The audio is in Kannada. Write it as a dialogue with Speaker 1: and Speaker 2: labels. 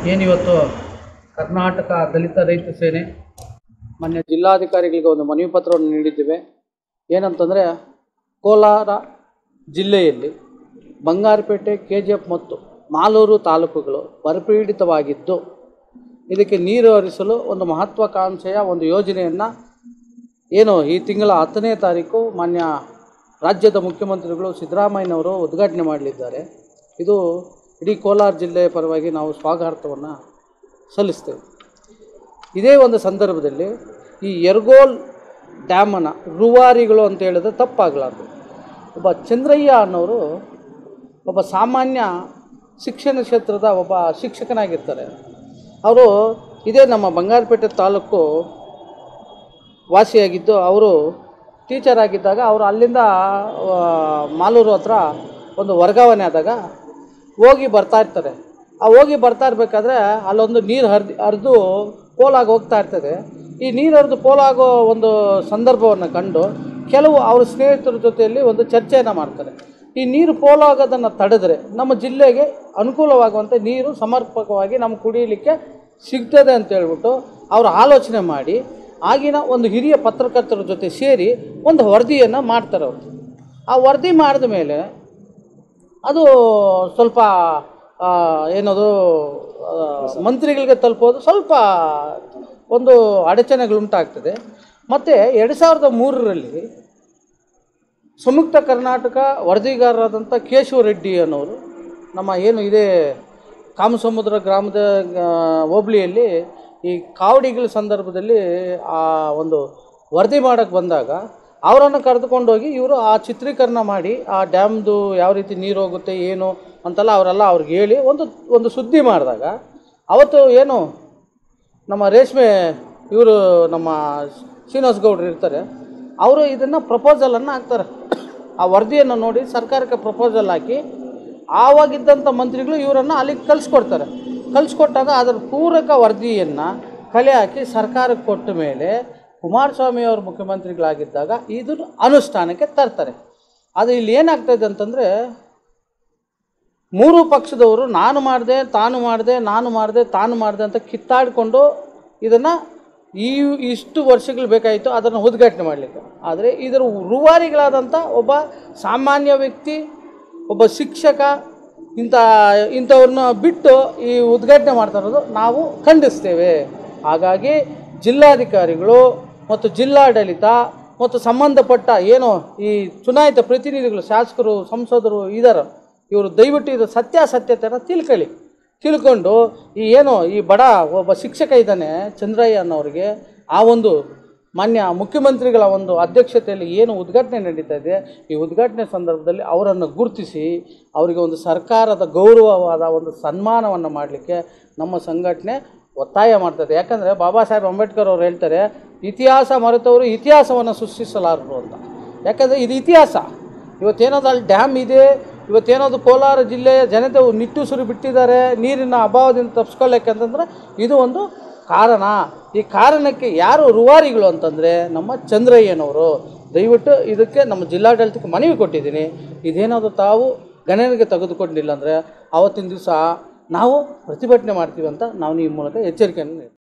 Speaker 1: ಏನಿವತ್ತು ಕರ್ನಾಟಕ ದಲಿತ ರೈತ ಸೇನೆ ಮಾನ್ಯ ಜಿಲ್ಲಾಧಿಕಾರಿಗಳಿಗೆ ಒಂದು ಮನವಿ ಪತ್ರವನ್ನು ನೀಡಿದ್ದೇವೆ ಏನಂತಂದರೆ ಕೋಲಾರ ಜಿಲ್ಲೆಯಲ್ಲಿ ಬಂಗಾರಪೇಟೆ ಕೆ ಜಿ ಎಫ್ ಮತ್ತು ಮಾಲೂರು ತಾಲೂಕುಗಳು ಬರಪೀಡಿತವಾಗಿದ್ದು ಇದಕ್ಕೆ ನೀರು ಹರಿಸಲು ಒಂದು ಮಹತ್ವಾಕಾಂಕ್ಷೆಯ ಒಂದು ಯೋಜನೆಯನ್ನು ಏನು ಈ ತಿಂಗಳ ಹತ್ತನೇ ತಾರೀಕು ಮಾನ್ಯ ರಾಜ್ಯದ ಮುಖ್ಯಮಂತ್ರಿಗಳು ಸಿದ್ದರಾಮಯ್ಯನವರು ಉದ್ಘಾಟನೆ ಮಾಡಲಿದ್ದಾರೆ ಇದು ಇಡೀ ಕೋಲಾರ ಜಿಲ್ಲೆಯ ಪರವಾಗಿ ನಾವು ಸ್ವಾಗತಾರ್ಥವನ್ನು ಸಲ್ಲಿಸ್ತೇವೆ ಇದೇ ಒಂದು ಸಂದರ್ಭದಲ್ಲಿ ಈ ಯರ್ಗೋಲ್ ಡ್ಯಾಮನ್ನು ರೂವಾರಿಗಳು ಅಂತ ಹೇಳಿದ್ರೆ ತಪ್ಪಾಗಲಾರ್ದು ಒಬ್ಬ ಚಂದ್ರಯ್ಯ ಅನ್ನೋರು ಒಬ್ಬ ಸಾಮಾನ್ಯ ಶಿಕ್ಷಣ ಕ್ಷೇತ್ರದ ಒಬ್ಬ ಶಿಕ್ಷಕನಾಗಿರ್ತಾರೆ ಅವರು ಇದೇ ನಮ್ಮ ಬಂಗಾರಪೇಟೆ ತಾಲೂಕು ವಾಸಿಯಾಗಿದ್ದು ಅವರು ಟೀಚರ್ ಆಗಿದ್ದಾಗ ಅವರು ಅಲ್ಲಿಂದ ಆ, ಮಾಲೂರು ಹತ್ರ ಒಂದು ವರ್ಗಾವಣೆ ಆದಾಗ ಹೋಗಿ ಬರ್ತಾ ಇರ್ತಾರೆ ಆ ಹೋಗಿ ಬರ್ತಾ ಇರಬೇಕಾದ್ರೆ ಅಲ್ಲೊಂದು ನೀರು ಹರಿದು ಹರಿದು ಪೋಲಾಗಿ ಹೋಗ್ತಾ ಇರ್ತದೆ ಈ ನೀರು ಹರಿದು ಪೋಲಾಗೋ ಒಂದು ಸಂದರ್ಭವನ್ನು ಕಂಡು ಕೆಲವು ಅವ್ರ ಸ್ನೇಹಿತರ ಜೊತೆಯಲ್ಲಿ ಒಂದು ಚರ್ಚೆಯನ್ನು ಮಾಡ್ತಾರೆ ಈ ನೀರು ಪೋಲಾಗೋದನ್ನು ತಡೆದ್ರೆ ನಮ್ಮ ಜಿಲ್ಲೆಗೆ ಅನುಕೂಲವಾಗುವಂತೆ ನೀರು ಸಮರ್ಪಕವಾಗಿ ನಮ್ಮ ಕುಡಿಯಲಿಕ್ಕೆ ಸಿಗ್ತದೆ ಅಂತ ಹೇಳ್ಬಿಟ್ಟು ಅವರು ಆಲೋಚನೆ ಮಾಡಿ ಆಗಿನ ಒಂದು ಹಿರಿಯ ಪತ್ರಕರ್ತರ ಜೊತೆ ಸೇರಿ ಒಂದು ವರದಿಯನ್ನು ಮಾಡ್ತಾರೆ ಅವರು ಆ ವರದಿ ಮಾಡಿದ ಮೇಲೆ ಅದು ಸ್ವಲ್ಪ ಆ, ಏನದು ಆ, ಮಂತ್ರಿಗಳಿಗೆ ತಲುಪೋದು ಸ್ವಲ್ಪ ಒಂದು ಅಡಚಣೆಗಳುಂಟಾಗ್ತದೆ ಮತ್ತು ಎರಡು ಸಾವಿರದ ಮೂರರಲ್ಲಿ ಸಂಯುಕ್ತ ಕರ್ನಾಟಕ ವರದಿಗಾರರಾದಂಥ ಕೇಶವ ರೆಡ್ಡಿ ಅನ್ನೋರು ನಮ್ಮ ಏನು ಇದೇ ಕಾಮಸಮುದ್ರ ಗ್ರಾಮದ ಆ, ಹೋಬಳಿಯಲ್ಲಿ ಈ ಕಾವಡಿಗಳ ಸಂದರ್ಭದಲ್ಲಿ ಆ ಒಂದು ವರದಿ ಮಾಡೋಕ್ಕೆ ಬಂದಾಗ ಅವರನ್ನು ಕರೆದುಕೊಂಡೋಗಿ ಇವರು ಆ ಚಿತ್ರೀಕರಣ ಮಾಡಿ ಆ ಡ್ಯಾಮ್ದು ಯಾವ ರೀತಿ ನೀರು ಹೋಗುತ್ತೆ ಏನು ಅಂತೆಲ್ಲ ಅವರೆಲ್ಲ ಅವ್ರಿಗೆ ಹೇಳಿ ಒಂದು ಒಂದು ಸುದ್ದಿ ಮಾಡಿದಾಗ ಅವತ್ತು ಏನು ನಮ್ಮ ರೇಷ್ಮೆ ಇವರು ನಮ್ಮ ಶ್ರೀನಿವಾಸ ಗೌಡ್ರು ಇರ್ತಾರೆ ಅವರು ಇದನ್ನು ಪ್ರಪೋಸಲನ್ನು ಹಾಕ್ತಾರೆ ಆ ವರದಿಯನ್ನು ನೋಡಿ ಸರ್ಕಾರಕ್ಕೆ ಪ್ರಪೋಸಲ್ ಹಾಕಿ ಆವಾಗಿದ್ದಂಥ ಮಂತ್ರಿಗಳು ಇವರನ್ನು ಅಲ್ಲಿಗೆ ಕಳಿಸ್ಕೊಡ್ತಾರೆ ಕಳಿಸ್ಕೊಟ್ಟಾಗ ಅದರ ಪೂರಕ ವರದಿಯನ್ನು ಕಲೆ ಹಾಕಿ ಸರ್ಕಾರಕ್ಕೆ ಕೊಟ್ಟ ಮೇಲೆ ಕುಮಾರಸ್ವಾಮಿ ಅವರು ಮುಖ್ಯಮಂತ್ರಿಗಳಾಗಿದ್ದಾಗ ಇದನ್ನು ಅನುಷ್ಠಾನಕ್ಕೆ ತರ್ತಾರೆ ಆದರೆ ಇಲ್ಲಿ ಏನಾಗ್ತದೆ ಅಂತಂದರೆ ಮೂರು ಪಕ್ಷದವರು ನಾನು ಮಾಡಿದೆ ತಾನು ಮಾಡಿದೆ ನಾನು ಮಾಡಿದೆ ತಾನು ಮಾಡಿದೆ ಅಂತ ಕಿತ್ತಾಡಿಕೊಂಡು ಇದನ್ನು ಈ ಇಷ್ಟು ವರ್ಷಗಳು ಬೇಕಾಯಿತು ಅದನ್ನು ಉದ್ಘಾಟನೆ ಮಾಡಲಿಕ್ಕೆ ಆದರೆ ಇದರ ರೂವಾರಿಗಳಾದಂಥ ಒಬ್ಬ ಸಾಮಾನ್ಯ ವ್ಯಕ್ತಿ ಒಬ್ಬ ಶಿಕ್ಷಕ ಇಂಥ ಇಂಥವ್ರನ್ನ ಬಿಟ್ಟು ಈ ಉದ್ಘಾಟನೆ ಮಾಡ್ತಾ ಇರೋದು ನಾವು ಖಂಡಿಸ್ತೇವೆ ಹಾಗಾಗಿ ಜಿಲ್ಲಾಧಿಕಾರಿಗಳು ಮತ್ತು ಜಿಲ್ಲಾಡಳಿತ ಮತ್ತು ಸಂಬಂಧಪಟ್ಟ ಏನು ಈ ಚುನಾಯಿತ ಪ್ರತಿನಿಧಿಗಳು ಶಾಸಕರು ಸಂಸದರು ಇದ್ದಾರೆ ಇವರು ದಯವಿಟ್ಟು ಇದು ಸತ್ಯಾಸತ್ಯತೆಯನ್ನು ತಿಳ್ಕೊಳ್ಳಿ ತಿಳ್ಕೊಂಡು ಈ ಏನು ಈ ಬಡ ಒಬ್ಬ ಶಿಕ್ಷಕ ಇದ್ದಾನೆ ಚಂದ್ರಯ್ಯ ಅನ್ನೋರಿಗೆ ಆ ಒಂದು ಮಾನ್ಯ ಮುಖ್ಯಮಂತ್ರಿಗಳ ಒಂದು ಅಧ್ಯಕ್ಷತೆಯಲ್ಲಿ ಏನು ಉದ್ಘಾಟನೆ ನಡೀತಾ ಇದೆ ಈ ಉದ್ಘಾಟನೆ ಸಂದರ್ಭದಲ್ಲಿ ಅವರನ್ನು ಗುರುತಿಸಿ ಅವರಿಗೆ ಒಂದು ಸರ್ಕಾರದ ಗೌರವವಾದ ಒಂದು ಸನ್ಮಾನವನ್ನು ಮಾಡಲಿಕ್ಕೆ ನಮ್ಮ ಸಂಘಟನೆ ಒತ್ತಾಯ ಮಾಡ್ತದೆ ಯಾಕಂದರೆ ಬಾಬಾ ಸಾಹೇಬ್ ಅಂಬೇಡ್ಕರ್ ಅವರು ಹೇಳ್ತಾರೆ ಇತಿಹಾಸ ಮರೆತವರು ಇತಿಹಾಸವನ್ನು ಸೃಷ್ಟಿಸಲಾರರು ಅಂತ ಯಾಕಂದರೆ ಇದು ಇತಿಹಾಸ ಇವತ್ತೇನೋದು ಅಲ್ಲಿ ಡ್ಯಾಮ್ ಇದೆ ಇವತ್ತೇನೋದು ಕೋಲಾರ ಜಿಲ್ಲೆಯ ಜನತೆ ನಿಟ್ಟುಸಿರು ಬಿಟ್ಟಿದ್ದಾರೆ ನೀರಿನ ಅಭಾವದಿಂದ ತಪ್ಪಿಸ್ಕೊಳ್ಳೋಕೆ ಅಂತಂದ್ರೆ ಇದು ಒಂದು ಕಾರಣ ಈ ಕಾರಣಕ್ಕೆ ಯಾರು ರೂವಾರಿಗಳು ಅಂತಂದರೆ ನಮ್ಮ ಚಂದ್ರಯ್ಯನವರು ದಯವಿಟ್ಟು ಇದಕ್ಕೆ ನಮ್ಮ ಜಿಲ್ಲಾಡಳಿತಕ್ಕೆ ಮನವಿ ಕೊಟ್ಟಿದ್ದೀನಿ ಇದೇನಾದರೂ ತಾವು ಗಣನೆಗೆ ತೆಗೆದುಕೊಂಡಿಲ್ಲ ಅಂದರೆ ಆವತ್ತಿನ ದಿವಸ ನಾವು ಪ್ರತಿಭಟನೆ ಮಾಡ್ತೀವಿ ಅಂತ ನಾವು ಈ ಮೂಲಕ ಎಚ್ಚರಿಕೆಯನ್ನು ನೀಡ್ತೀವಿ